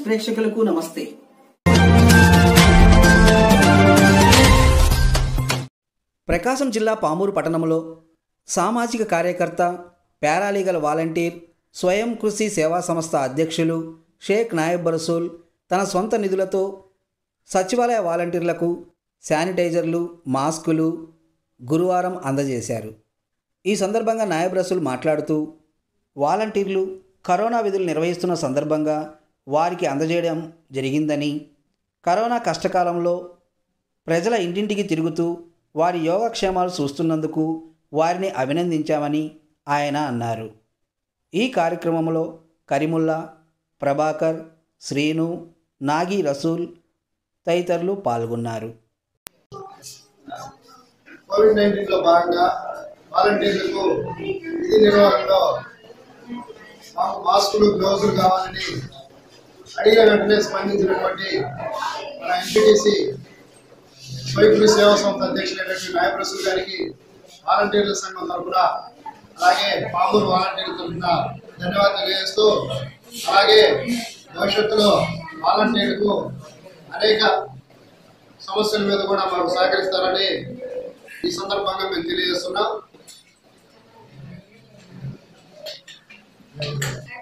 ప్రేక్షకులకు నమస్తే ప్రకాశం జిల్లా పామూరు పట్టణంలో సామాజిక కార్యకర్త పారాలీగల్ వాలంటీర్ స్వయం కృషి సేవా సంస్థ అధ్యక్షులు షేక్ నాయబ్ రసూల్ తన సొంత నిధులతో సచివాలయ వాలంటీర్లకు శానిటైజర్లు మాస్కులు గురువారం అందజేశారు ఈ సందర్భంగా నాయబ్ రసూల్ మాట్లాడుతూ వాలంటీర్లు కరోనా విధులు నిర్వహిస్తున్న సందర్భంగా వారికి అందజేయడం జరిగిందని కరోనా కష్టకాలంలో ప్రజల ఇంటింటికి తిరుగుతూ వారి యోగక్షేమాలు చూస్తున్నందుకు వారిని అభినందించామని ఆయన అన్నారు ఈ కార్యక్రమంలో కరిముల్లా ప్రభాకర్ శ్రీను నాగి రసూల్ తదితరులు పాల్గొన్నారు కోవిడ్ నైన్టీన్ లో భాగంగా వాలంటీర్లకు విధి నిర్వహణలో మాకు మాస్కులు గ్లౌజులు కావాలని అడిగిన వెంటనే స్పందించినటువంటి మన ఎంపీటీసీ స్వైపులు సేవా సంస్థ అధ్యక్షులైనటువంటి నాయప్రసూల్ గారికి వాలంటీర్ల సంఘం తరఫున అలాగే పామూరు వాలంటీర్ల తరఫున ధన్యవాదాలు తెలియజేస్తూ అలాగే భవిష్యత్తులో వాలంటీర్లకు అనేక సమస్యల మీద కూడా మాకు సహకరిస్తారని ఈ సందర్భంగా మేము తెలియజేస్తున్నాం